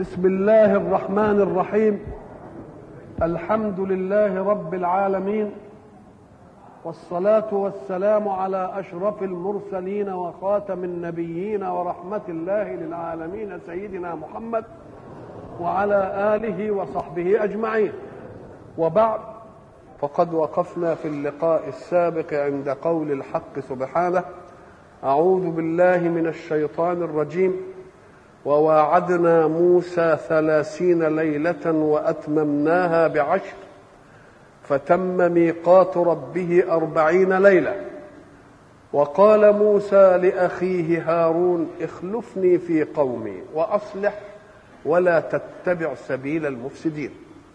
بسم الله الرحمن الرحيم الحمد لله رب العالمين والصلاة والسلام على أشرف المرسلين وخاتم النبيين ورحمة الله للعالمين سيدنا محمد وعلى آله وصحبه أجمعين وبعد فقد وقفنا في اللقاء السابق عند قول الحق سبحانه أعوذ بالله من الشيطان الرجيم وواعدنا موسى ثلاثين ليلة وأتممناها بعشر فتم ميقات ربه أربعين ليلة وقال موسى لأخيه هارون اخلفني في قومي وأصلح ولا تتبع سبيل المفسدين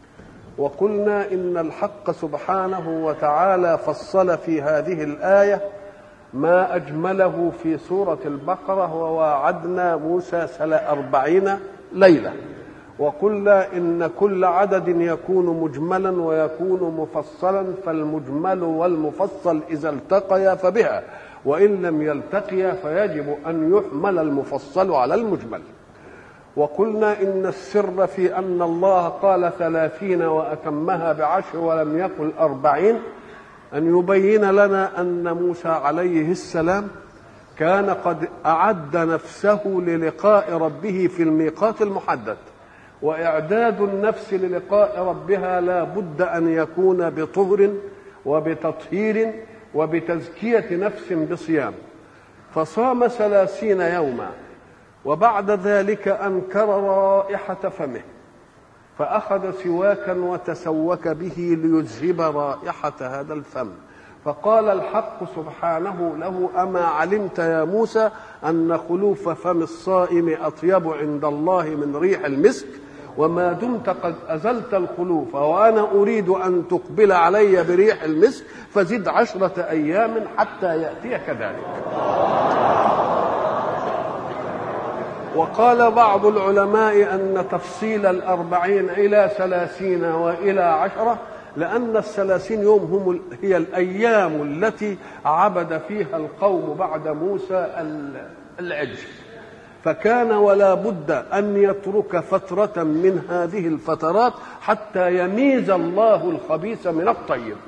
وقلنا إن الحق سبحانه وتعالى فصل في هذه الآية ما أجمله في سورة البقرة وواعدنا موسى أربعين ليلة وقلنا إن كل عدد يكون مجملا ويكون مفصلا فالمجمل والمفصل إذا التقيا فبها وإن لم يلتقيا فيجب أن يحمل المفصل على المجمل وقلنا إن السر في أن الله قال ثلاثين وأتمها بعشر ولم يقل أربعين أن يبين لنا أن موسى عليه السلام كان قد أعد نفسه للقاء ربه في الميقات المحدد وإعداد النفس للقاء ربها لا بد أن يكون بطهر وبتطهير وبتزكية نفس بصيام فصام ثلاثين يوما وبعد ذلك أنكر رائحة فمه فأخذ سواكا وتسوك به ليذهب رائحة هذا الفم فقال الحق سبحانه له أما علمت يا موسى أن خلوف فم الصائم أطيب عند الله من ريح المسك وما دمت قد أزلت الخلوف وأنا أريد أن تقبل علي بريح المسك فزد عشرة أيام حتى يأتيك ذلك وقال بعض العلماء أن تفصيل الأربعين إلى ثلاثين وإلى عشرة لأن الثلاثين يوم هم هي الأيام التي عبد فيها القوم بعد موسى العجل فكان ولا بد أن يترك فترة من هذه الفترات حتى يميز الله الخبيث من الطيب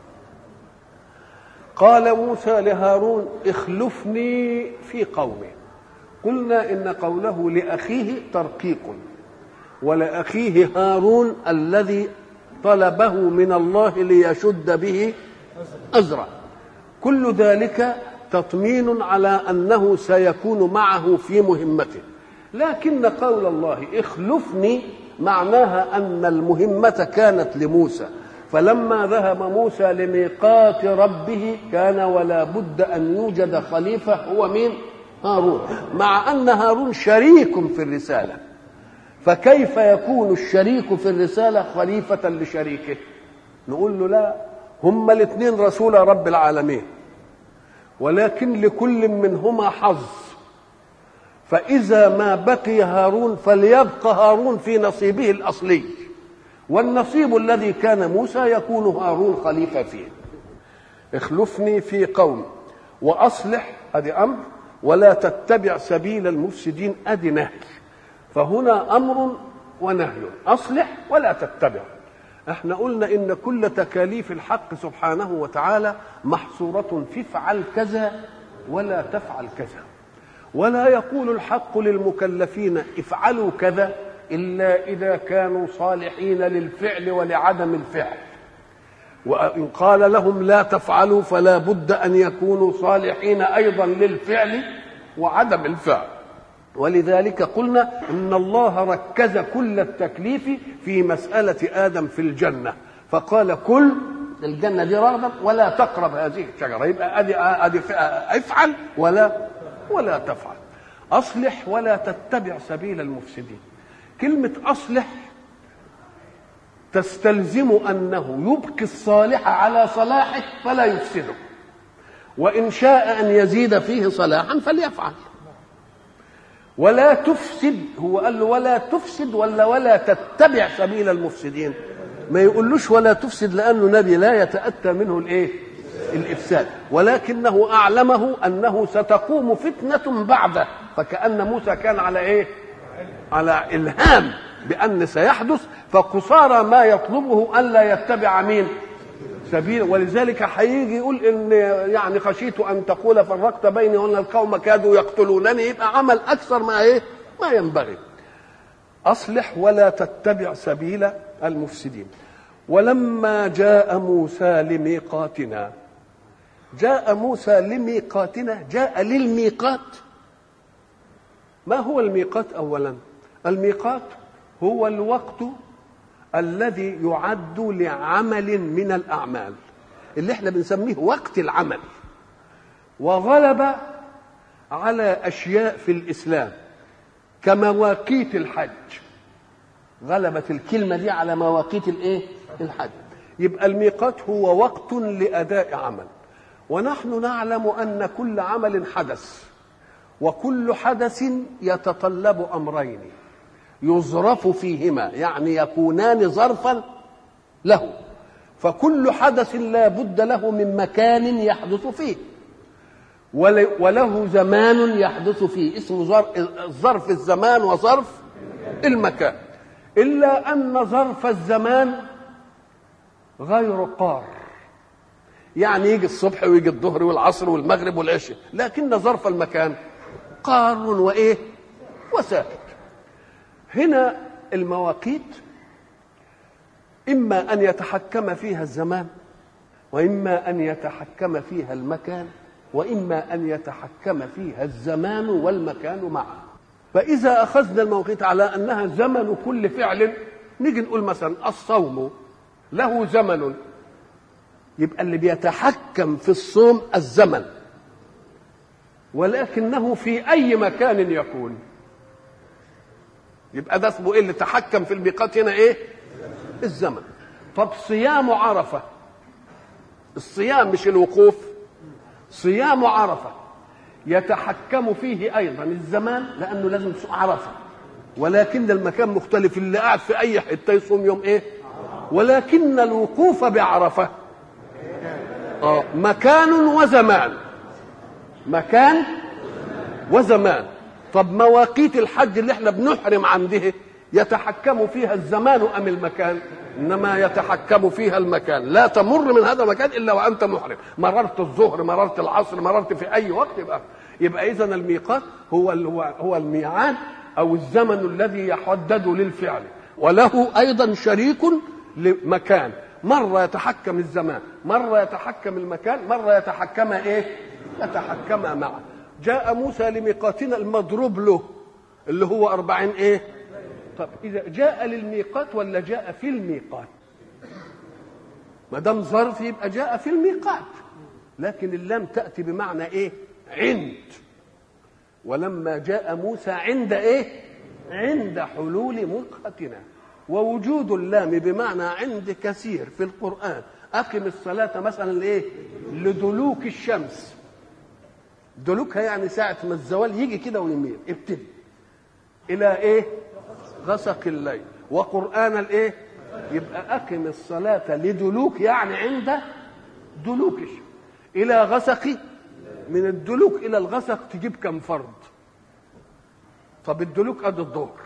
قال موسى لهارون اخلفني في قومي قلنا ان قوله لاخيه ترقيق ولاخيه هارون الذي طلبه من الله ليشد به ازرا كل ذلك تطمين على انه سيكون معه في مهمته لكن قول الله اخلفني معناها ان المهمه كانت لموسى فلما ذهب موسى لميقات ربه كان ولا بد ان يوجد خليفه هو مين هارون مع ان هارون شريك في الرساله فكيف يكون الشريك في الرساله خليفه لشريكه نقول له لا هما الاثنين رسول رب العالمين ولكن لكل منهما حظ فاذا ما بقي هارون فليبقى هارون في نصيبه الاصلي والنصيب الذي كان موسى يكون هارون خليفه فيه اخلفني في قومي واصلح هذه امر ولا تتبع سبيل المفسدين ادي نهي فهنا امر ونهي اصلح ولا تتبع احنا قلنا ان كل تكاليف الحق سبحانه وتعالى محصوره في افعل كذا ولا تفعل كذا ولا يقول الحق للمكلفين افعلوا كذا الا اذا كانوا صالحين للفعل ولعدم الفعل وإن قال لهم لا تفعلوا فلا بد أن يكونوا صالحين أيضا للفعل وعدم الفعل ولذلك قلنا إن الله ركز كل التكليف في مسألة آدم في الجنة فقال كل الجنة دي رغبة ولا تقرب هذه الشجرة يبقى أدي أدي افعل ولا ولا تفعل أصلح ولا تتبع سبيل المفسدين كلمة أصلح تستلزم انه يبقي الصالح على صلاحه فلا يفسده وان شاء ان يزيد فيه صلاحا فليفعل ولا تفسد هو قال له ولا تفسد ولا ولا تتبع سبيل المفسدين ما يقولوش ولا تفسد لانه نبي لا يتاتى منه الايه الافساد ولكنه اعلمه انه ستقوم فتنه بعده فكان موسى كان على ايه على الهام بان سيحدث فقصارى ما يطلبه الا يتبع مين سبيل ولذلك هيجي يقول ان يعني خشيت ان تقول فرقت بيني وان القوم كادوا يقتلونني يبقى عمل اكثر ما ايه ما ينبغي اصلح ولا تتبع سبيل المفسدين ولما جاء موسى لميقاتنا جاء موسى لميقاتنا جاء للميقات ما هو الميقات اولا الميقات هو الوقت الذي يعد لعمل من الاعمال اللي احنا بنسميه وقت العمل وغلب على اشياء في الاسلام كمواقيت الحج غلبت الكلمه دي على مواقيت الايه الحج يبقى الميقات هو وقت لاداء عمل ونحن نعلم ان كل عمل حدث وكل حدث يتطلب امرين يظرف فيهما يعني يكونان ظرفا له فكل حدث لا بد له من مكان يحدث فيه وله زمان يحدث فيه اسمه ظرف الزمان وظرف المكان إلا أن ظرف الزمان غير قار يعني يجي الصبح ويجي الظهر والعصر والمغرب والعشاء لكن ظرف المكان قار وإيه وساكت هنا المواقيت إما أن يتحكم فيها الزمان وإما أن يتحكم فيها المكان وإما أن يتحكم فيها الزمان والمكان معا فإذا أخذنا المواقيت على أنها زمن كل فعل نيجي نقول مثلا الصوم له زمن يبقى اللي بيتحكم في الصوم الزمن ولكنه في أي مكان يكون يبقى ده اسمه ايه اللي تحكم في الميقات هنا ايه الزمن طب صيام عرفه الصيام مش الوقوف صيام عرفه يتحكم فيه ايضا الزمان لانه لازم عرفه ولكن المكان مختلف اللي قاعد في اي حته يصوم يوم ايه ولكن الوقوف بعرفه آه مكان وزمان مكان وزمان طب مواقيت الحج اللي احنا بنحرم عنده يتحكم فيها الزمان ام المكان انما يتحكم فيها المكان لا تمر من هذا المكان الا وانت محرم مررت الظهر مررت العصر مررت في اي وقت يبقى يبقى اذا الميقات هو هو الميعاد او الزمن الذي يحدد للفعل وله ايضا شريك لمكان مرة يتحكم الزمان مرة يتحكم المكان مرة يتحكم ايه يتحكم معه جاء موسى لميقاتنا المضروب له اللي هو أربعين إيه طب إذا جاء للميقات ولا جاء في الميقات ما دام ظرف يبقى جاء في الميقات لكن اللام تأتي بمعنى إيه عند ولما جاء موسى عند إيه عند حلول ميقاتنا ووجود اللام بمعنى عند كثير في القرآن أقم الصلاة مثلا لإيه لدلوك الشمس دلوكها يعني ساعة ما الزوال يجي كده ويميل ابتدي إلى إيه؟ غسق الليل وقرآن الإيه؟ يبقى أقم الصلاة لدلوك يعني عند دلوك الشمس إلى غسق من الدلوك إلى الغسق تجيب كم فرض؟ طب الدلوك قد الظهر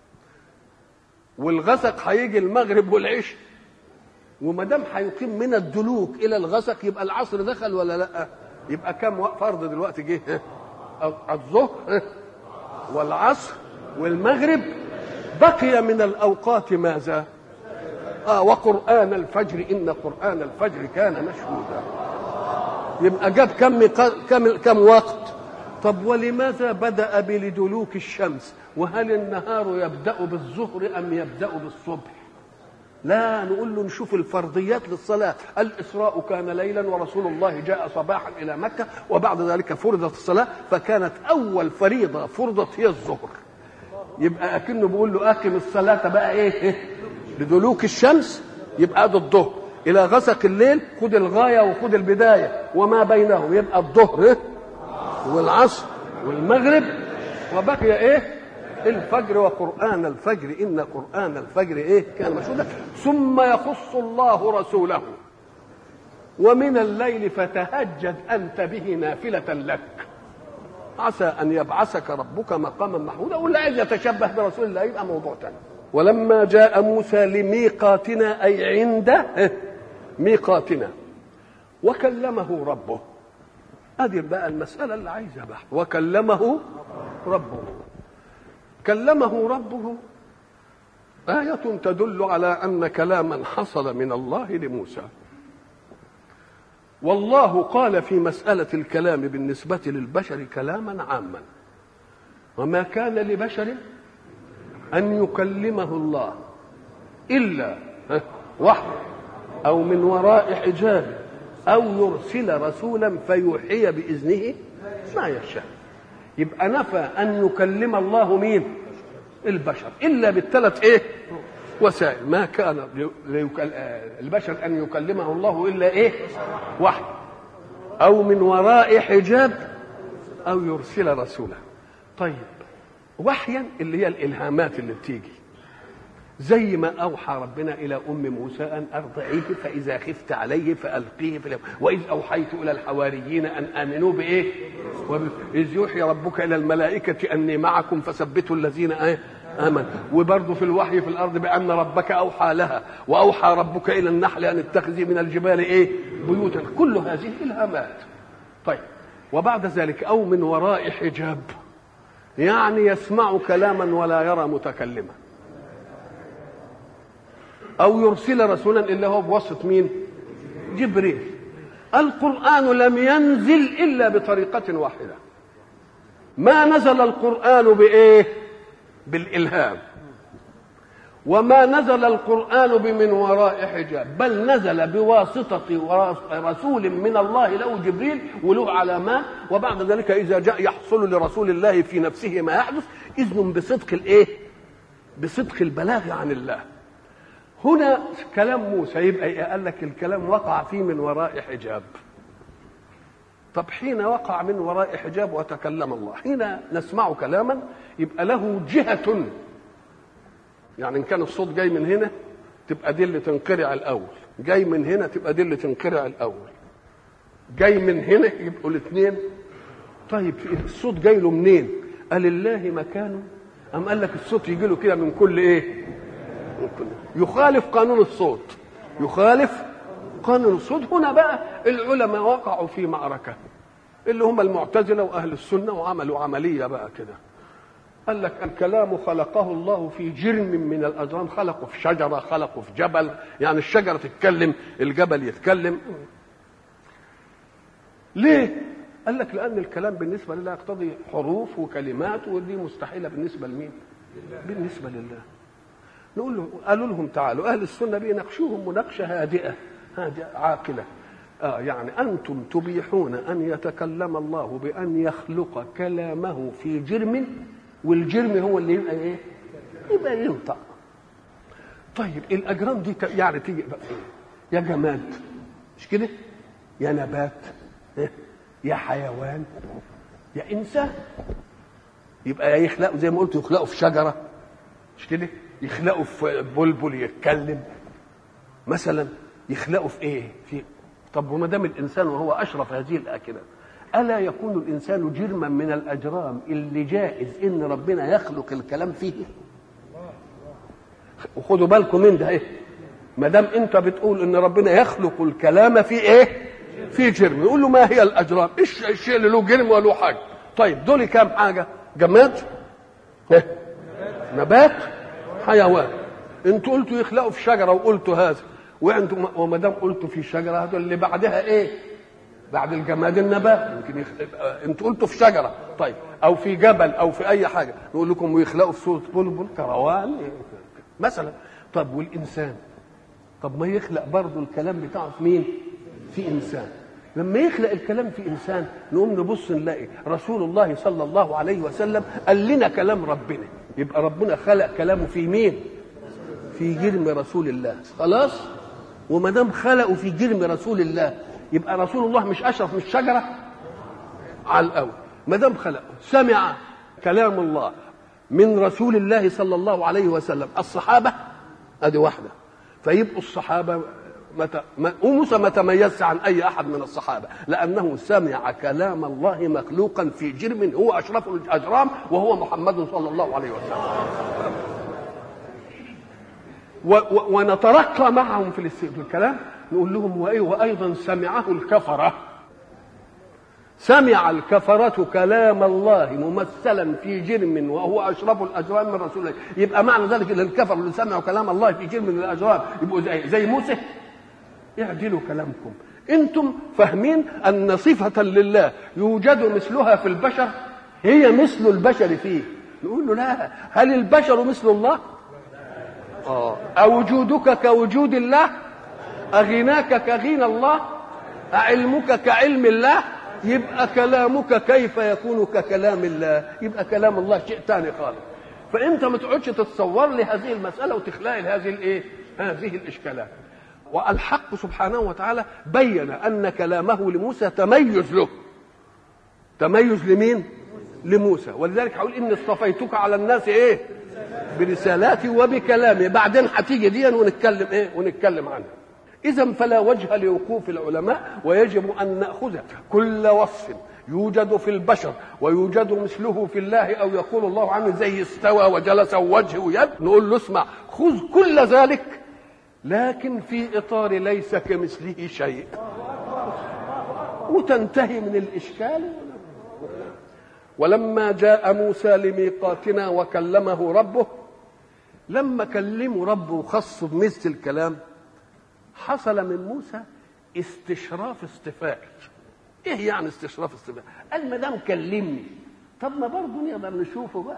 والغسق هيجي المغرب والعشاء وما دام هيقيم من الدلوك الى الغسق يبقى العصر دخل ولا لا؟ يبقى كم فرض دلوقتي جه الظهر والعصر والمغرب بقي من الاوقات ماذا اه وقران الفجر ان قران الفجر كان مشهودا يبقى جاب كم كم كم وقت طب ولماذا بدا بلدلوك الشمس وهل النهار يبدا بالظهر ام يبدا بالصبح لا نقول له نشوف الفرضيات للصلاة الإسراء كان ليلا ورسول الله جاء صباحا إلى مكة وبعد ذلك فرضت الصلاة فكانت أول فريضة فرضت هي الظهر يبقى أكنه بيقول له أقم الصلاة بقى إيه لدلوك الشمس يبقى ده الظهر إلى غسق الليل خد الغاية وخد البداية وما بينهم يبقى الظهر إيه؟ والعصر والمغرب وبقي إيه الفجر وقرآن الفجر إن قرآن الفجر إيه كان مشهودا ثم يخص الله رسوله ومن الليل فتهجد أنت به نافلة لك عسى ان يبعثك ربك مقاما محمودا واللي عايز يتشبه برسول الله يبقى موضوع ثاني ولما جاء موسى لميقاتنا اي عند ميقاتنا وكلمه ربه ادي بقى المساله اللي عايزها بحث وكلمه ربه كلمه ربه آية تدل على أن كلاما حصل من الله لموسى والله قال في مسألة الكلام بالنسبة للبشر كلاما عاما وما كان لبشر أن يكلمه الله إلا وحي أو من وراء حجاب أو يرسل رسولا فيوحي بإذنه ما يشاء يبقى نفى أن يكلم الله مين البشر إلا بالثلاث إيه وسائل ما كان البشر أن يكلمه الله إلا إيه وحي أو من وراء حجاب أو يرسل رسولا طيب وحيا اللي هي الإلهامات اللي بتيجي زي ما أوحى ربنا إلى أم موسى أن أرضعيه فإذا خفت عليه فألقيه في اليم وإذ أوحيت إلى الحواريين أن آمنوا بإيه إذ يوحي ربك إلى الملائكة أني معكم فثبتوا الذين إيه آمن وبرضه في الوحي في الأرض بأن ربك أوحى لها وأوحى ربك إلى النحل أن اتخذي من الجبال إيه بيوتا كل هذه إلهامات طيب وبعد ذلك أو من وراء حجاب يعني يسمع كلاما ولا يرى متكلما أو يرسل رسولا إلا هو بواسطة مين جبريل القرآن لم ينزل إلا بطريقة واحدة ما نزل القرآن بإيه بالإلهام وما نزل القرآن بمن وراء حجاب بل نزل بواسطة رسول من الله له جبريل وله علامات وبعد ذلك إذا جاء يحصل لرسول الله في نفسه ما يحدث إذن بصدق الإيه بصدق البلاغ عن الله هنا كلام موسى يبقى إيه؟ قال لك الكلام وقع فيه من وراء حجاب طب حين وقع من وراء حجاب وتكلم الله حين نسمع كلاما يبقى له جهة يعني إن كان الصوت جاي من هنا تبقى دي اللي تنقرع الأول جاي من هنا تبقى دي اللي تنقرع الأول جاي من هنا يبقوا الاثنين طيب الصوت جاي له منين قال الله مكانه أم قال لك الصوت يجي له كده من كل إيه من كل يخالف قانون الصوت يخالف قانون الصوت هنا بقى العلماء وقعوا في معركة اللي هم المعتزلة وأهل السنة وعملوا عملية بقى كده قال لك الكلام خلقه الله في جرم من الأجرام خلقه في شجرة خلقه في جبل يعني الشجرة تتكلم الجبل يتكلم ليه؟ قال لك لأن الكلام بالنسبة لله يقتضي حروف وكلمات ودي مستحيلة بالنسبة لمين؟ بالنسبة لله نقول له قالوا لهم تعالوا أهل السنة بيناقشوهم مناقشة هادئة هادئة عاقلة آه يعني أنتم تبيحون أن يتكلم الله بأن يخلق كلامه في جرم والجرم هو اللي يبقى إيه؟ يبقى ينطق طيب الأجرام دي يعني تيجي بقى إيه؟ يا جماد مش كده؟ يا نبات إيه؟ يا حيوان يا إنسان يبقى يخلقوا زي ما قلت يخلقوا في شجرة مش كده؟ يخلقوا في بلبل يتكلم مثلا يخلقوا في ايه؟ في طب وما دام الانسان وهو اشرف هذه الاكله الا يكون الانسان جرما من الاجرام اللي جائز ان ربنا يخلق الكلام فيه؟ وخدوا بالكم من ده ايه؟ ما دام انت بتقول ان ربنا يخلق الكلام في ايه؟ في جرم يقول له ما هي الاجرام؟ ايش الشيء اللي له جرم وله حاجه؟ طيب دول كام حاجه؟ جماد؟ نبات؟ حيوان انتوا قلتوا يخلقوا في شجره وقلتوا هذا وانتم وما دام قلتوا في شجره هذا اللي بعدها ايه؟ بعد الجماد النبات يمكن يخلق... انتوا قلتوا في شجره طيب او في جبل او في اي حاجه نقول لكم ويخلقوا في صوره بلبل كروان مثلا طب والانسان طب ما يخلق برضه الكلام بتاعه في مين؟ في انسان لما يخلق الكلام في انسان نقوم نبص نلاقي رسول الله صلى الله عليه وسلم قال لنا كلام ربنا يبقى ربنا خلق كلامه في مين؟ في جرم رسول الله خلاص؟ وما دام خلقوا في جرم رسول الله يبقى رسول الله مش اشرف من الشجره على الاول ما دام خلقوا سمع كلام الله من رسول الله صلى الله عليه وسلم الصحابه ادي واحده فيبقوا الصحابه مت... موسى ما تميزش عن اي احد من الصحابه لانه سمع كلام الله مخلوقا في جرم هو اشرف الاجرام وهو محمد صلى الله عليه وسلم و... و... ونترقى معهم في الكلام نقول لهم وايه وايضا سمعه الكفره سمع الكفرة كلام الله ممثلا في جرم وهو أشرف الأجرام من رسول الله يبقى معنى ذلك أن الكفر اللي سمعوا كلام الله في جرم من الأجرام يبقوا زي, زي موسى اعدلوا كلامكم انتم فاهمين ان صفه لله يوجد مثلها في البشر هي مثل البشر فيه نقول له لا هل البشر مثل الله اه أوجودك كوجود الله أغناك كغنى الله أعلمك كعلم الله يبقى كلامك كيف يكون ككلام الله يبقى كلام الله شيء ثاني خالص فانت ما تقعدش تتصور لي هذه المساله وتخلق هذه الايه هذه الاشكالات والحق سبحانه وتعالى بين ان كلامه لموسى تميز له تميز لمين لموسى ولذلك هقول اني اصطفيتك على الناس ايه برسالاتي وبكلامي بعدين هتيجي دي ونتكلم ايه ونتكلم عنها اذا فلا وجه لوقوف العلماء ويجب ان ناخذ كل وصف يوجد في البشر ويوجد مثله في الله او يقول الله عنه زي استوى وجلس ووجه ويد نقول له اسمع خذ كل ذلك لكن في اطار ليس كمثله شيء وتنتهي من الاشكال ولما جاء موسى لميقاتنا وكلمه ربه لما كلمه ربه وخصه بمثل الكلام حصل من موسى استشراف اصطفائي ايه يعني استشراف اصطفائي قال ما دام كلمني طب ما برضه نقدر نشوفه بقى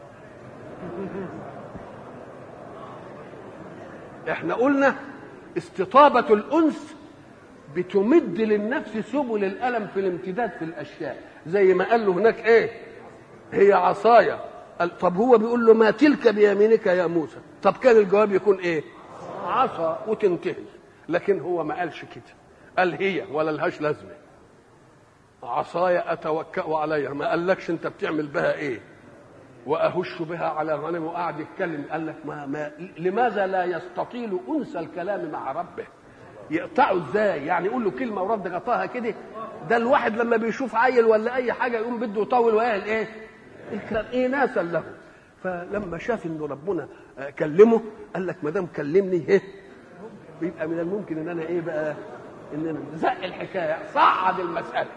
احنا قلنا استطابة الأنس بتمد للنفس سبل الألم في الامتداد في الأشياء زي ما قال له هناك ايه هي عصايا طب هو بيقول له ما تلك بيمينك يا موسى طب كان الجواب يكون ايه عصا وتنتهي لكن هو ما قالش كده قال هي ولا لهاش لازمه عصايا اتوكا عليها ما قالكش انت بتعمل بها ايه واهش بها على غنم وقعد يتكلم قال لك ما, ما لماذا لا يستطيل انس الكلام مع ربه يقطعه ازاي يعني يقول له كلمه ورد غطاها كده ده الواحد لما بيشوف عيل ولا اي حاجه يقوم بده يطول وياهل ايه الكلام ايه ناسا له فلما شاف انه ربنا كلمه قال لك ما دام كلمني ايه بيبقى من الممكن ان انا ايه بقى ان انا زق الحكايه صعد المساله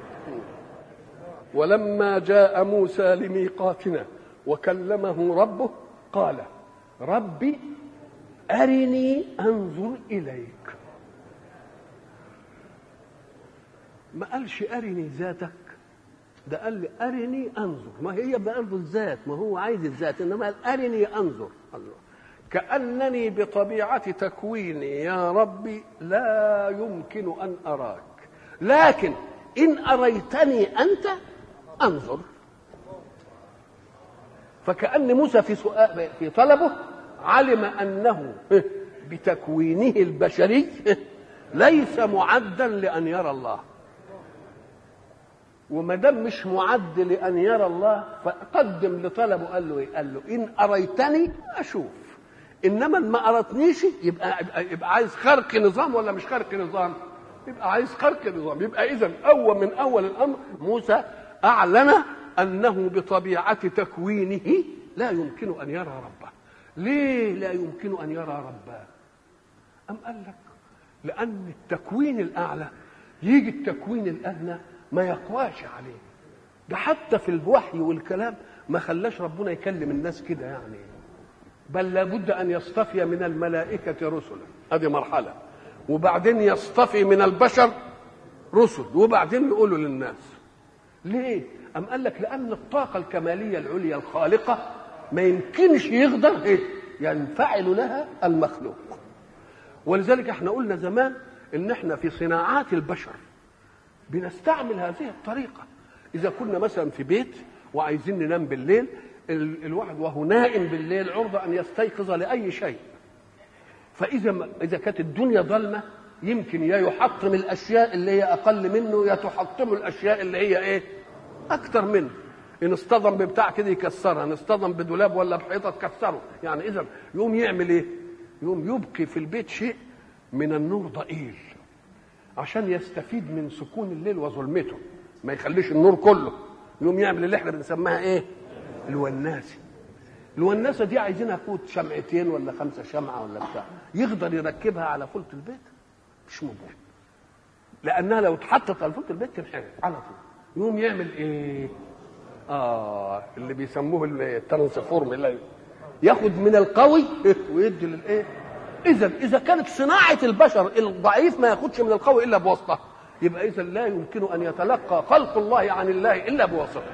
ولما جاء موسى لميقاتنا وكلمه ربه قال ربي أرني أنظر إليك ما قالش أرني ذاتك ده قال لي أرني أنظر ما هي برضه الذات ما هو عايز الذات إنما قال أرني أنظر الله كأنني بطبيعة تكويني يا ربي لا يمكن أن أراك لكن إن أريتني أنت انظر فكأن موسى في سؤال في طلبه علم انه بتكوينه البشري ليس معدا لان يرى الله وما دام مش معد لان يرى الله فقدم لطلبه قال له ايه؟ قال له ان اريتني اشوف انما ما ارتنيش يبقى يبقى عايز خرق نظام ولا مش خرق نظام؟ يبقى عايز خرق نظام يبقى اذا اول من اول الامر موسى أعلن أنه بطبيعة تكوينه لا يمكن أن يرى ربه ليه لا يمكن أن يرى ربه أم قال لك لأن التكوين الأعلى يجي التكوين الأدنى ما يقواش عليه ده حتى في الوحي والكلام ما خلاش ربنا يكلم الناس كده يعني بل لابد أن يصطفي من الملائكة رسلا هذه مرحلة وبعدين يصطفي من البشر رسل وبعدين يقولوا للناس ليه؟ أم قال لك لأن الطاقة الكمالية العليا الخالقة ما يمكنش يقدر إيه؟ ينفعل لها المخلوق ولذلك احنا قلنا زمان ان احنا في صناعات البشر بنستعمل هذه الطريقة إذا كنا مثلا في بيت وعايزين ننام بالليل الواحد وهو نائم بالليل عرضة أن يستيقظ لأي شيء فإذا إذا كانت الدنيا ظلمة يمكن يا يحطم الاشياء اللي هي اقل منه يا تحطم الاشياء اللي هي ايه اكتر منه ان اصطدم ببتاع كده يكسرها ان اصطدم بدولاب ولا بحيطه تكسره يعني اذا يقوم يعمل ايه يقوم يبقي في البيت شيء من النور ضئيل عشان يستفيد من سكون الليل وظلمته ما يخليش النور كله يقوم يعمل اللي احنا بنسميها ايه الوناسه الوناسه دي عايزينها فوت شمعتين ولا خمسه شمعه ولا بتاع يقدر يركبها على فلت البيت مش ممكن لانها لو اتحطت على فلت البيت تنحرق على طول يقوم يعمل ايه اه اللي بيسموه الترانسفورم اللي ياخد من القوي ويدي للايه اذا اذا كانت صناعه البشر الضعيف ما ياخدش من القوي الا بواسطه يبقى اذا لا يمكن ان يتلقى خلق الله عن الله الا بواسطه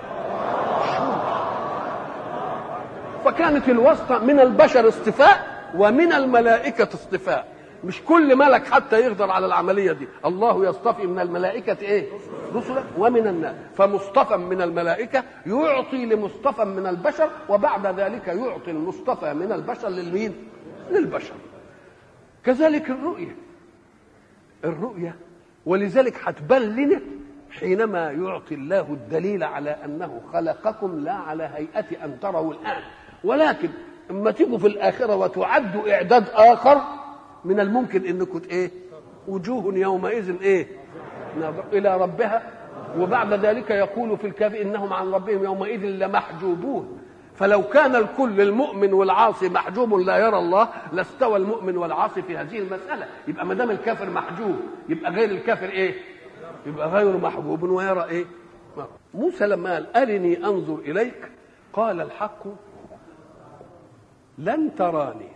فكانت الواسطه من البشر اصطفاء ومن الملائكه اصطفاء مش كل ملك حتى يقدر على العمليه دي الله يصطفي من الملائكه ايه رسلا ومن الناس فمصطفى من الملائكه يعطي لمصطفى من البشر وبعد ذلك يعطي المصطفى من البشر للمين للبشر كذلك الرؤيه الرؤيه ولذلك هتبان لنا حينما يعطي الله الدليل على انه خلقكم لا على هيئه ان تروا الان ولكن اما تيجوا في الاخره وتعدوا اعداد اخر من الممكن انكم ايه وجوه يومئذ ايه الى ربها وبعد ذلك يقول في الكهف انهم عن ربهم يومئذ لمحجوبون فلو كان الكل المؤمن والعاصي محجوب لا يرى الله لاستوى المؤمن والعاصي في هذه المساله يبقى ما دام الكافر محجوب يبقى غير الكافر ايه يبقى غير محجوب ويرى ايه موسى لما قال ارني انظر اليك قال الحق لن تراني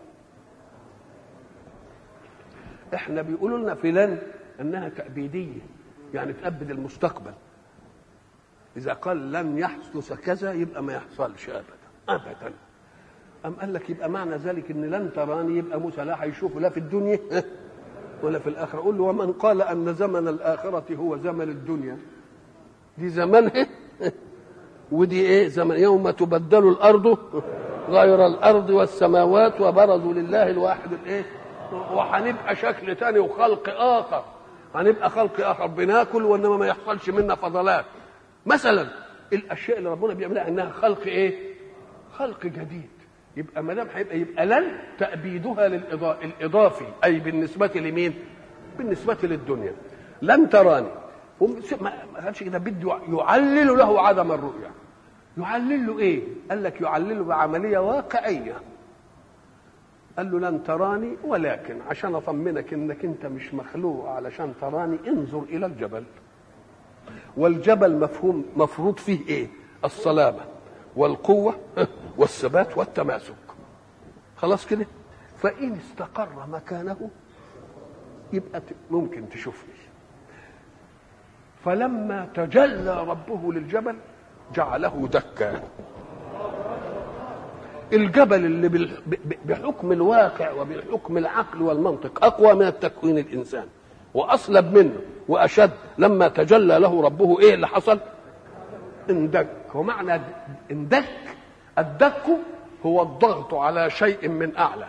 احنا بيقولوا لنا في لن انها تأبيدية يعني تأبد المستقبل إذا قال لن يحدث كذا يبقى ما يحصلش أبدا أبدا أم قال لك يبقى معنى ذلك إن لن تراني يبقى موسى لا هيشوفه لا في الدنيا ولا في الآخرة قول له ومن قال أن زمن الآخرة هو زمن الدنيا دي زمنها ودي إيه زمن يوم تبدل الأرض غير الأرض والسماوات وبرزوا لله الواحد الإيه وهنبقى شكل تاني وخلق اخر هنبقى خلق اخر بناكل وانما ما يحصلش منا فضلات مثلا الاشياء اللي ربنا بيعملها انها خلق ايه خلق جديد يبقى ما دام هيبقى يبقى لن تأبيدها للإضافي الإضافي أي بالنسبة لمين؟ بالنسبة للدنيا لن تراني ما قالش كده بده يعلل له عدم الرؤية يعلل له إيه؟ قال لك يعلله بعملية واقعية قال له لن تراني ولكن عشان اطمنك انك انت مش مخلوق علشان تراني انظر الى الجبل والجبل مفهوم مفروض فيه ايه الصلابه والقوه والثبات والتماسك خلاص كده فان استقر مكانه يبقى ممكن تشوفني فلما تجلى ربه للجبل جعله دكا الجبل اللي بحكم الواقع وبحكم العقل والمنطق اقوى من التكوين الانسان واصلب منه واشد لما تجلى له ربه ايه اللي حصل اندك ومعنى اندك الدك هو الضغط على شيء من اعلى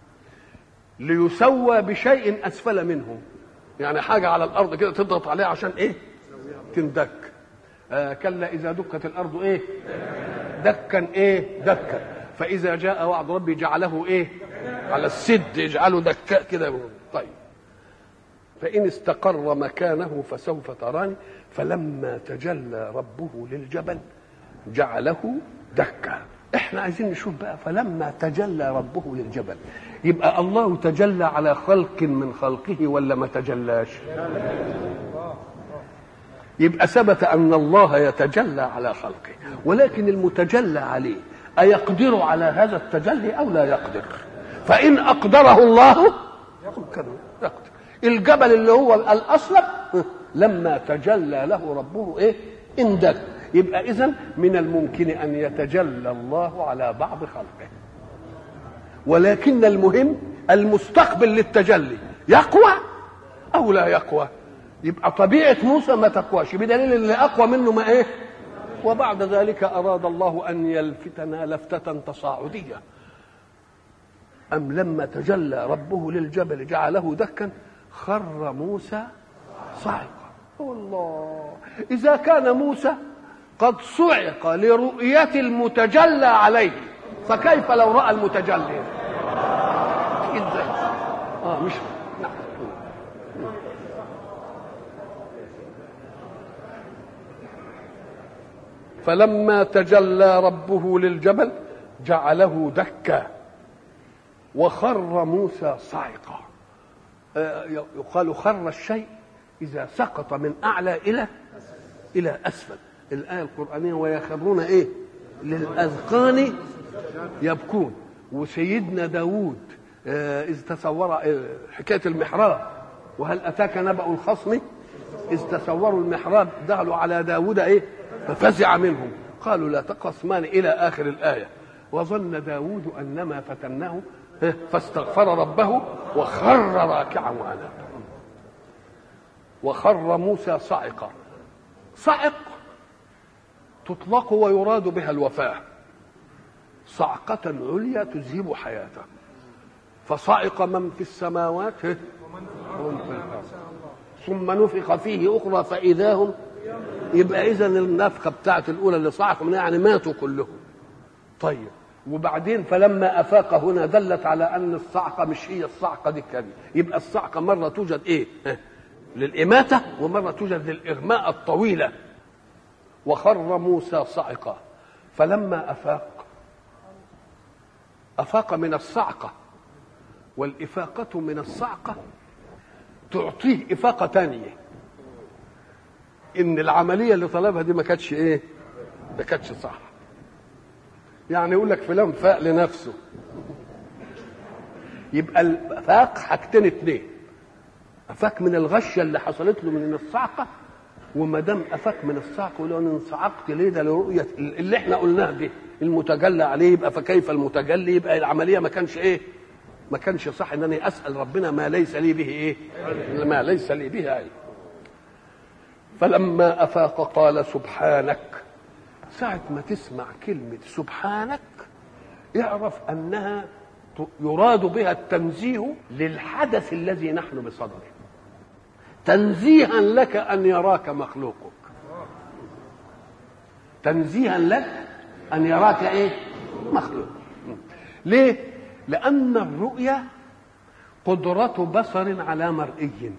ليسوى بشيء اسفل منه يعني حاجه على الارض كده تضغط عليها عشان ايه تندك آه كلا اذا دكت الارض ايه دكا ايه دكا فإذا جاء وعد ربي جعله إيه؟ على السد يجعله دكاء كده طيب فإن استقر مكانه فسوف تراني فلما تجلى ربه للجبل جعله دكا احنا عايزين نشوف بقى فلما تجلى ربه للجبل يبقى الله تجلى على خلق من خلقه ولا ما تجلاش يبقى ثبت ان الله يتجلى على خلقه ولكن المتجلى عليه أيقدر على هذا التجلي أو لا يقدر فإن أقدره الله يقدر الجبل اللي هو الأصلب لما تجلى له ربه إيه اندك يبقى إذا من الممكن أن يتجلى الله على بعض خلقه ولكن المهم المستقبل للتجلي يقوى أو لا يقوى يبقى طبيعة موسى ما تقواش بدليل اللي أقوى منه ما إيه وبعد ذلك أراد الله أن يلفتنا لفتة تصاعدية أم لما تجلى ربه للجبل جعله دكا خر موسى صعقا الله إذا كان موسى قد صعق لرؤية المتجلى عليه فكيف لو رأى المتجلي ازاي اه مش فلما تجلى ربه للجبل جعله دكا وخر موسى صعقا آه، يقال خر الشيء اذا سقط من اعلى الى الى اسفل الايه القرانيه ويخرون ايه للاذقان يبكون وسيدنا داود آه، اذ تصور آه، حكايه المحراب وهل اتاك نبأ الخصم اذ تصوروا المحراب دخلوا على داود ايه ففزع منهم قالوا لا تقسمان الى اخر الايه وظن داود انما فتناه فاستغفر ربه وخر راكعا واناب وخر موسى صعقا صعق تطلق ويراد بها الوفاه صعقة عليا تذهب حياته فصعق من في السماوات ومن في الأرض ثم نفخ فيه أخرى فإذا هم يبقى إذا النفخة بتاعت الأولى اللي صعقوا منها يعني ماتوا كلهم طيب وبعدين فلما افاق هنا دلت على ان الصعقه مش هي الصعقه دي كان يبقى الصعقه مره توجد ايه للاماته ومره توجد للاغماء الطويله وخر موسى صعقا فلما افاق افاق من الصعقه والافاقه من الصعقه تعطيه افاقه ثانيه ان العمليه اللي طلبها دي ما كانتش ايه ما كانتش صح يعني يقول لك فلان فاق لنفسه يبقى الفاق حاجتين اتنين افاك من الغشه اللي حصلت له من الصعقه وما دام افاك من الصعقه يقول انا انصعقت ليه ده لرؤيه اللي احنا قلناه دي المتجلى عليه يبقى فكيف المتجلي يبقى العمليه ما كانش ايه ما كانش صح انني اسال ربنا ما ليس لي به ايه ما ليس لي به علم فلما افاق قال سبحانك ساعة ما تسمع كلمة سبحانك اعرف أنها يراد بها التنزيه للحدث الذي نحن بصدده تنزيها لك أن يراك مخلوقك تنزيها لك أن يراك إيه مخلوق ليه لأن الرؤية قدرة بصر على مرئي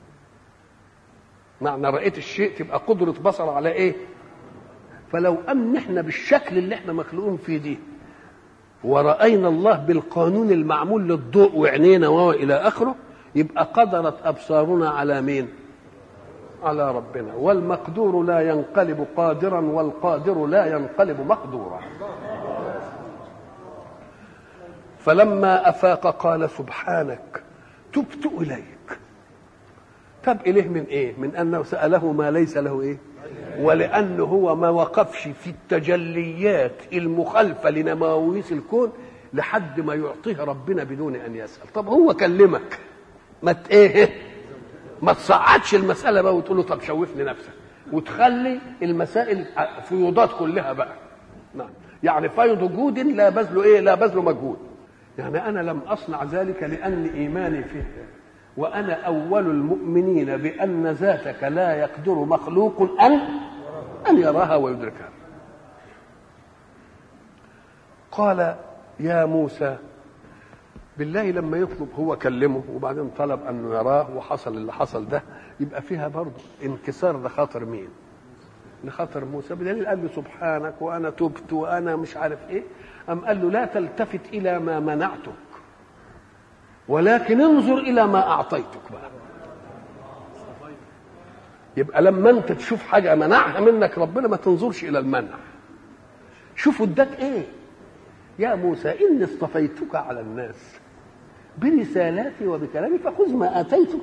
معنى رأيت الشيء تبقى قدرة بصر على إيه فلو ان احنا بالشكل اللي احنا مخلوقين فيه دي ورأينا الله بالقانون المعمول للضوء وعينينا والى اخره يبقى قدرت ابصارنا على مين على ربنا والمقدور لا ينقلب قادرا والقادر لا ينقلب مقدورا فلما افاق قال سبحانك تبت اليك تب اليه من ايه من انه ساله ما ليس له ايه ولأنه هو ما وقفش في التجليات المخالفة لنماويس الكون لحد ما يعطيها ربنا بدون أن يسأل طب هو كلمك ما ايه ما تصعدش المسألة بقى وتقول له طب شوفني نفسك وتخلي المسائل فيوضات كلها بقى نعم يعني فيض وجود لا بذل ايه لا بذل مجهود يعني انا لم اصنع ذلك لان ايماني فيه وانا اول المؤمنين بان ذاتك لا يقدر مخلوق ان ان يراها ويدركها قال يا موسى بالله لما يطلب هو كلمه وبعدين طلب انه يراه وحصل اللي حصل ده يبقى فيها برضه انكسار لخاطر مين لخاطر موسى بدليل قال له سبحانك وانا تبت وانا مش عارف ايه ام قال له لا تلتفت الى ما منعتك ولكن انظر الى ما اعطيتك بقى يبقى لما انت تشوف حاجه منعها منك ربنا ما تنظرش الى المنع شوف اداك ايه يا موسى اني اصطفيتك على الناس برسالاتي وبكلامي فخذ ما اتيتك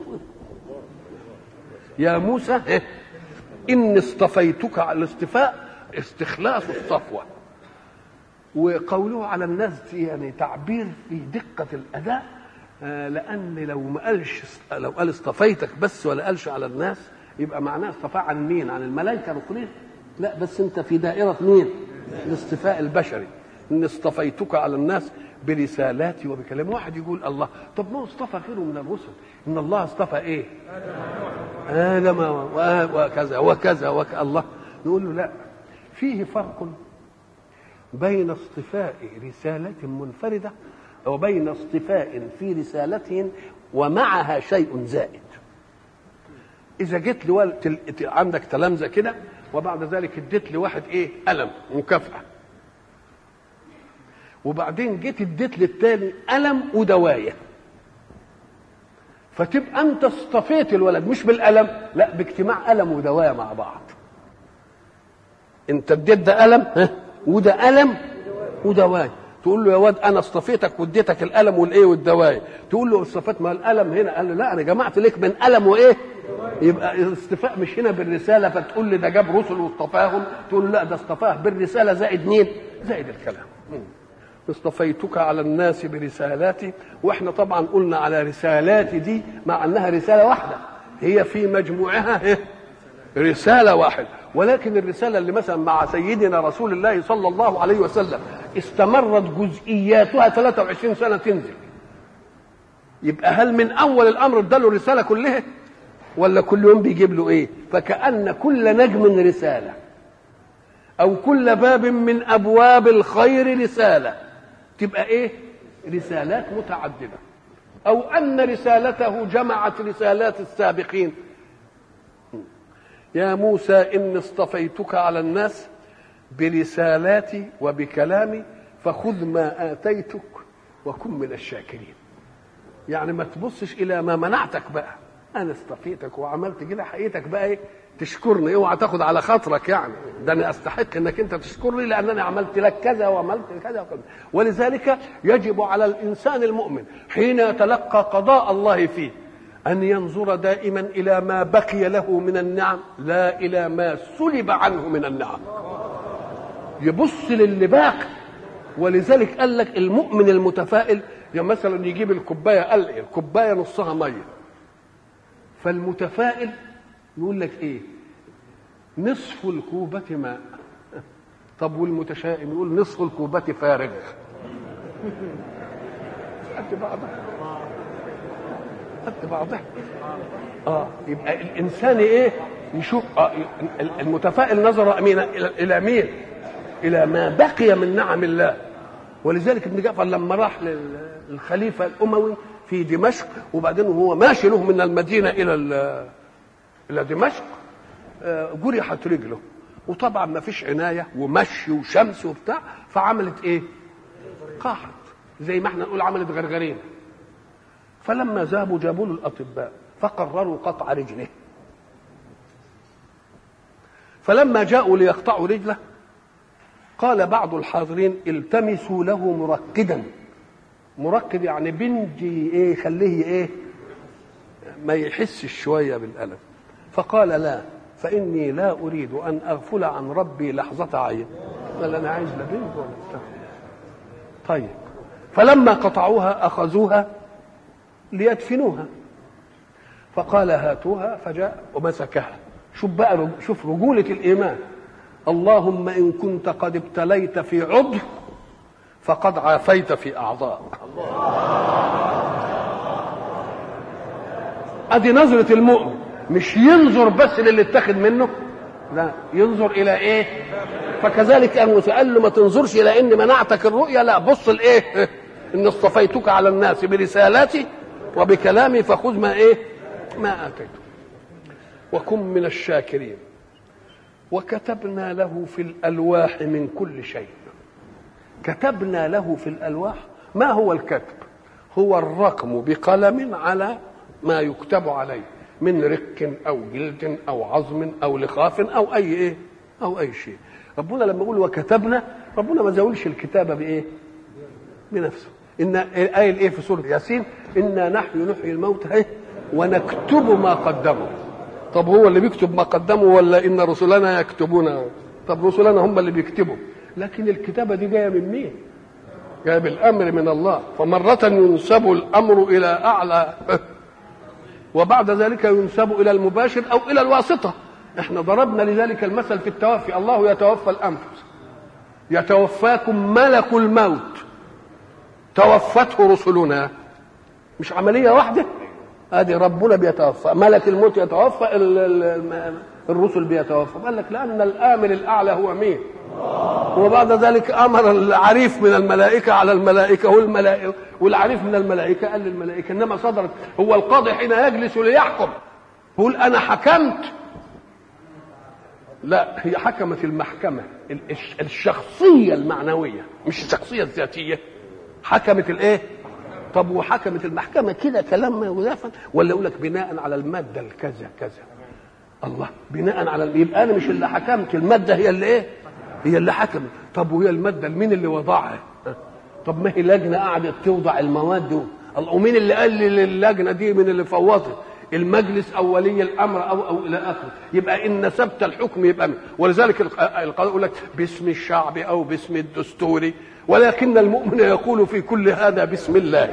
يا موسى إيه؟ اني اصطفيتك على الاصطفاء استخلاص الصفوه وقوله على الناس يعني تعبير في دقه الاداء آه لان لو ما قالش لو قال اصطفيتك بس ولا قالش على الناس يبقى معناه اصطفاء عن مين عن الملائكه ركنين لا بس انت في دائره مين الاصطفاء البشري ان اصطفيتك على الناس برسالاتي وبكلام واحد يقول الله طب ما هو اصطفى غيره من الرسل ان الله اصطفى ايه ادم وكذا وكذا وك الله نقول له لا فيه فرق بين اصطفاء رسالة منفردة وبين اصطفاء في رسالتهم ومعها شيء زائد اذا جيت لوالد تل... عندك تلامذه كده وبعد ذلك اديت لواحد ايه قلم مكافاه وبعدين جيت اديت للتاني قلم ودوايه فتبقى انت اصطفيت الولد مش بالقلم لا باجتماع قلم ودوايه مع بعض انت اديت ده قلم ها وده قلم ودوايه تقول له يا واد انا اصطفيتك واديتك القلم والايه والدوايه تقول له اصطفيت ما القلم هنا قال له لا انا جمعت لك من قلم وايه يبقى الاصطفاء مش هنا بالرساله فتقول لي ده جاب رسل واصطفاهم تقول له لا ده اصطفاه بالرساله زائد مين زائد الكلام اصطفيتك على الناس برسالاتي واحنا طبعا قلنا على رسالاتي دي مع انها رساله واحده هي في مجموعها إيه؟ رساله واحده ولكن الرساله اللي مثلا مع سيدنا رسول الله صلى الله عليه وسلم استمرت جزئياتها 23 سنه تنزل يبقى هل من اول الامر اداله الرساله كلها ولا كل يوم بيجيب له ايه فكأن كل نجم رساله او كل باب من ابواب الخير رساله تبقى ايه رسالات متعدده او ان رسالته جمعت رسالات السابقين يا موسى اني اصطفيتك على الناس برسالاتي وبكلامي فخذ ما اتيتك وكن من الشاكرين يعني ما تبصش الى ما منعتك بقى انا اصطفيتك وعملت كده حقيقتك بقى ايه تشكرني اوعى تاخد على خاطرك يعني ده انا استحق انك انت تشكرني لانني عملت لك كذا وعملت كذا وكذا ولذلك يجب على الانسان المؤمن حين يتلقى قضاء الله فيه ان ينظر دائما الى ما بقي له من النعم لا الى ما سلب عنه من النعم يبص للي باقي ولذلك قال لك المؤمن المتفائل يعني مثلا يجيب الكوبايه قال الكوبايه نصها ميه فالمتفائل يقول لك ايه نصف الكوبة ماء طب والمتشائم يقول نصف الكوبة فارغ قد بعضها قد بعضها اه يبقى الانسان ايه يشوف آه المتفائل نظر امين الى مين الى ما بقي من نعم الله ولذلك ابن جعفر لما راح للخليفه الاموي في دمشق وبعدين وهو ماشي له من المدينه الى الى دمشق جرحت رجله وطبعا ما فيش عنايه ومشي وشمس وبتاع فعملت ايه؟ قاحت زي ما احنا نقول عملت غرغرين فلما ذهبوا جابوا له الاطباء فقرروا قطع رجله فلما جاءوا ليقطعوا رجله قال بعض الحاضرين التمسوا له مرقدا مرقد يعني بنجي ايه خليه ايه ما يحسش شويه بالالم فقال لا فاني لا اريد ان اغفل عن ربي لحظه عين قال انا عايز لا بنت ولا بتاع طيب فلما قطعوها اخذوها ليدفنوها فقال هاتوها فجاء ومسكها شوف بقى شوف رجوله الايمان اللهم ان كنت قد ابتليت في عضو فقد عافيت في اعضاء ادي نظره المؤمن مش ينظر بس للي اتخذ منه لا ينظر الى ايه فكذلك ان قال له ما تنظرش الى ان منعتك الرؤيا لا بص لايه ان اصطفيتك على الناس برسالاتي وبكلامي فخذ ما ايه ما اتيته وكن من الشاكرين وكتبنا له في الالواح من كل شيء كتبنا له في الالواح ما هو الكتب هو الرقم بقلم على ما يكتب عليه من رك او جلد او عظم او لخاف او اي ايه او اي شيء ربنا لما يقول وكتبنا ربنا ما زاولش الكتابه بايه بنفسه ان قايل ايه في سوره ياسين انا نحن نحيي الموتى ايه ونكتب ما قدموا طب هو اللي بيكتب ما قدموا ولا ان رسلنا يكتبون طب رسلنا هم اللي بيكتبوا لكن الكتابه دي جايه من مين جايه بالامر من الله فمره ينسب الامر الى اعلى وبعد ذلك ينسب الى المباشر او الى الواسطه احنا ضربنا لذلك المثل في التوفي الله يتوفى الانفس يتوفاكم ملك الموت توفته رسلنا مش عمليه واحده ادي ربنا بيتوفى ملك الموت يتوفى الرسل بيتوفوا قال لك لان الامر الاعلى هو مين وبعد ذلك امر العريف من الملائكه على الملائكه والملائكه والعريف من الملائكه قال للملائكه انما صدرت هو القاضي حين يجلس ليحكم يقول انا حكمت لا هي حكمت المحكمه الشخصيه المعنويه مش الشخصيه الذاتيه حكمت الايه طب وحكمت المحكمه كده كلام مزافا ولا يقول لك بناء على الماده الكذا كذا الله بناء على يبقى انا مش اللي حكمت الماده هي اللي ايه هي اللي حكمت طب وهي الماده مين اللي وضعها طب ما هي لجنه قعدت توضع المواد دي ومين اللي قال لي اللجنه دي من اللي فوضت المجلس او ولي الامر او او الى اخره يبقى ان نسبت الحكم يبقى من. ولذلك القضاء يقول لك باسم الشعب او باسم الدستوري ولكن المؤمن يقول في كل هذا بسم الله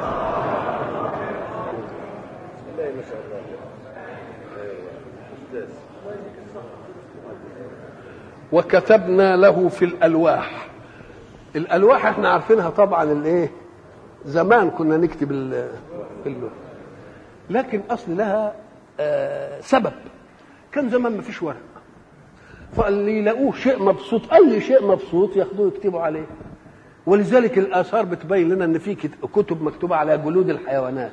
وكتبنا له في الالواح الالواح احنا عارفينها طبعا الايه زمان كنا نكتب في اللوح لكن اصل لها آه سبب كان زمان ما فيش ورق فاللي يلاقوه شيء مبسوط اي شيء مبسوط ياخدوه يكتبوا عليه ولذلك الاثار بتبين لنا ان في كتب مكتوبه على جلود الحيوانات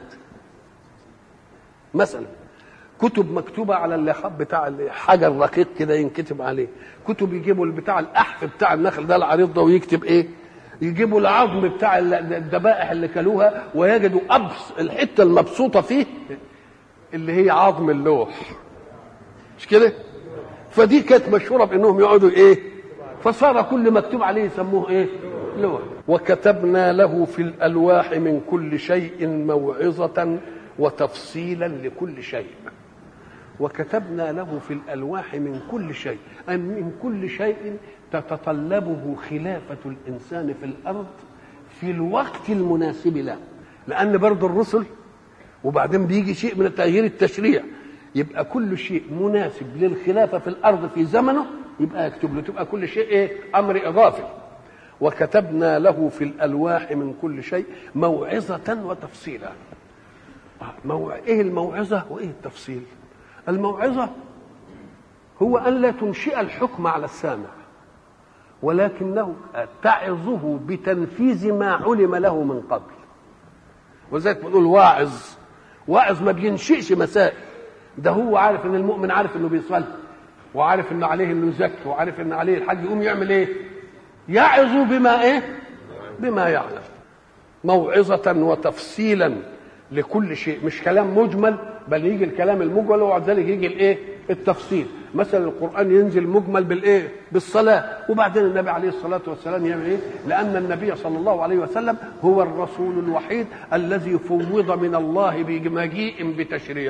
مثلا كتب مكتوبه على اللحاف بتاع حجر رقيق كده ينكتب عليه كتب يجيبوا بتاع الاحف بتاع النخل ده العريض ده ويكتب ايه يجيبوا العظم بتاع الذبائح اللي كلوها ويجدوا ابس الحته المبسوطه فيه اللي هي عظم اللوح مش كده فدي كانت مشهوره بانهم يقعدوا ايه فصار كل مكتوب عليه يسموه ايه لوح وكتبنا له في الالواح من كل شيء موعظه وتفصيلا لكل شيء وكتبنا له في الالواح من كل شيء أي من كل شيء تتطلبه خلافه الانسان في الارض في الوقت المناسب له لان برضه الرسل وبعدين بيجي شيء من تغيير التشريع يبقى كل شيء مناسب للخلافه في الارض في زمنه يبقى يكتب له تبقى كل شيء ايه امر اضافي وكتبنا له في الالواح من كل شيء موعظه وتفصيلا موع... ايه الموعظه وايه التفصيل الموعظه هو ان لا تنشئ الحكم على السامع ولكنه تعظه بتنفيذ ما علم له من قبل ولذلك بنقول واعظ واعظ ما بينشئش مسائل ده هو عارف ان المؤمن عارف انه بيصلي وعارف ان عليه انه يزكي وعارف ان عليه الحج يقوم يعمل ايه يعظ بما ايه بما يعلم موعظة وتفصيلا لكل شيء مش كلام مجمل بل يجي الكلام المجمل وبعد ذلك يجي الايه التفصيل مثلا القران ينزل مجمل بالايه بالصلاه وبعدين النبي عليه الصلاه والسلام يعمل ايه لان النبي صلى الله عليه وسلم هو الرسول الوحيد الذي فوض من الله بمجيء بتشريع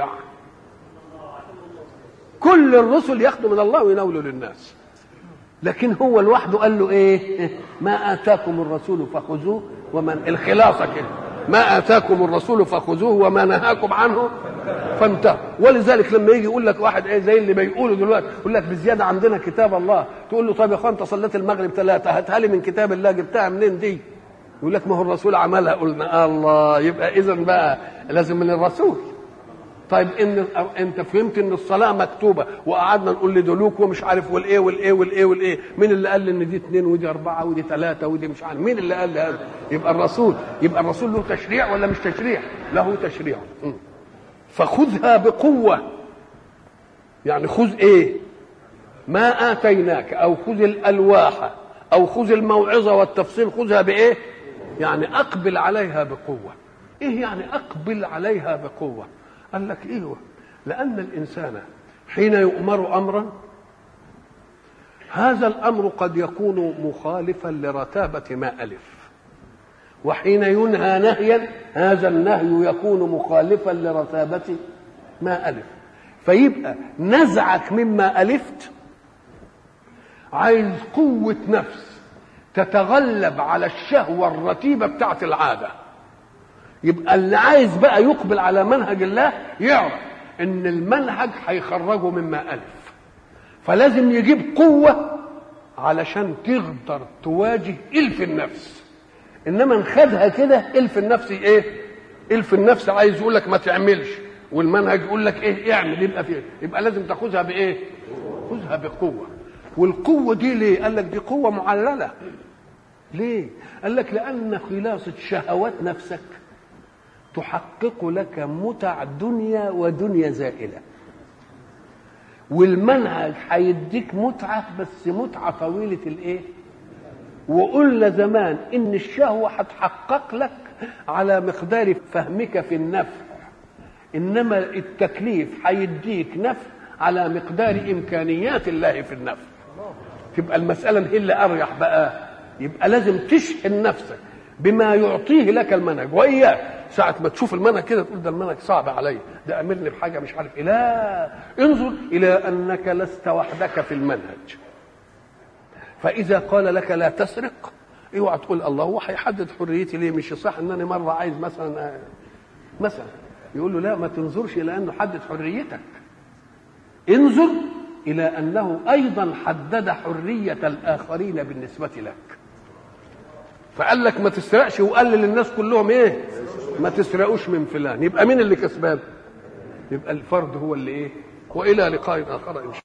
كل الرسل ياخذوا من الله ويناولوا للناس لكن هو لوحده قال له ايه ما اتاكم الرسول فخذوه ومن الخلاصه كده ما اتاكم الرسول فخذوه وما نهاكم عنه فانتهوا ولذلك لما يجي يقول لك واحد ايه زي اللي بيقولوا دلوقتي يقول لك بزياده عندنا كتاب الله تقول له طيب يا اخوان انت صليت المغرب ثلاثه هاتها لي من كتاب الله جبتها منين دي؟ يقول لك ما هو الرسول عملها قلنا الله يبقى اذا بقى لازم من الرسول طيب ان انت فهمت ان الصلاه مكتوبه وقعدنا نقول لدلوك ومش عارف والايه والايه والايه والايه مين اللي قال ان دي اثنين ودي اربعه ودي ثلاثه ودي مش عارف مين اللي قال هذا يبقى الرسول يبقى الرسول له تشريع ولا مش تشريع له تشريع فخذها بقوه يعني خذ ايه ما اتيناك او خذ الالواح او خذ الموعظه والتفصيل خذها بايه يعني اقبل عليها بقوه ايه يعني اقبل عليها بقوه قال لك ايوه لان الانسان حين يؤمر امرا هذا الامر قد يكون مخالفا لرتابه ما الف وحين ينهى نهيا هذا النهي يكون مخالفا لرتابه ما الف فيبقى نزعك مما الفت عايز قوه نفس تتغلب على الشهوه الرتيبه بتاعت العاده يبقى اللي عايز بقى يقبل على منهج الله يعرف ان المنهج هيخرجه مما الف فلازم يجيب قوه علشان تقدر تواجه الف النفس انما نخدها كده الف النفس ايه الف النفس عايز يقول لك ما تعملش والمنهج يقول لك ايه اعمل يبقى فيه يبقى لازم تاخذها بايه خذها بقوه والقوه دي ليه قال لك دي قوه معلله ليه قال لك لان خلاصه شهوات نفسك تحقق لك متع دنيا ودنيا زائله والمنهج هيديك متعه بس متعه طويله الايه وقلنا زمان ان الشهوه هتحقق لك على مقدار فهمك في النفع انما التكليف هيديك نفع على مقدار امكانيات الله في النفع تبقى المساله هي اللي اريح بقى يبقى لازم تشحن نفسك بما يعطيه لك المنهج واياك ساعة ما تشوف المنهج كده تقول ده المنهج صعب عليا ده امرني بحاجة مش عارف ايه لا انظر إلى أنك لست وحدك في المنهج فإذا قال لك لا تسرق اوعى تقول الله هو هيحدد حريتي ليه مش صح ان انا مره عايز مثلا مثلا يقول له لا ما تنظرش الى انه حدد حريتك انظر الى انه ايضا حدد حريه الاخرين بالنسبه لك فقال لك ما تسرقش وقال للناس كلهم ايه ما تسرقوش من فلان يبقى مين اللي كسبان يبقى الفرد هو اللي ايه والى لقاء اخر ان شاء الله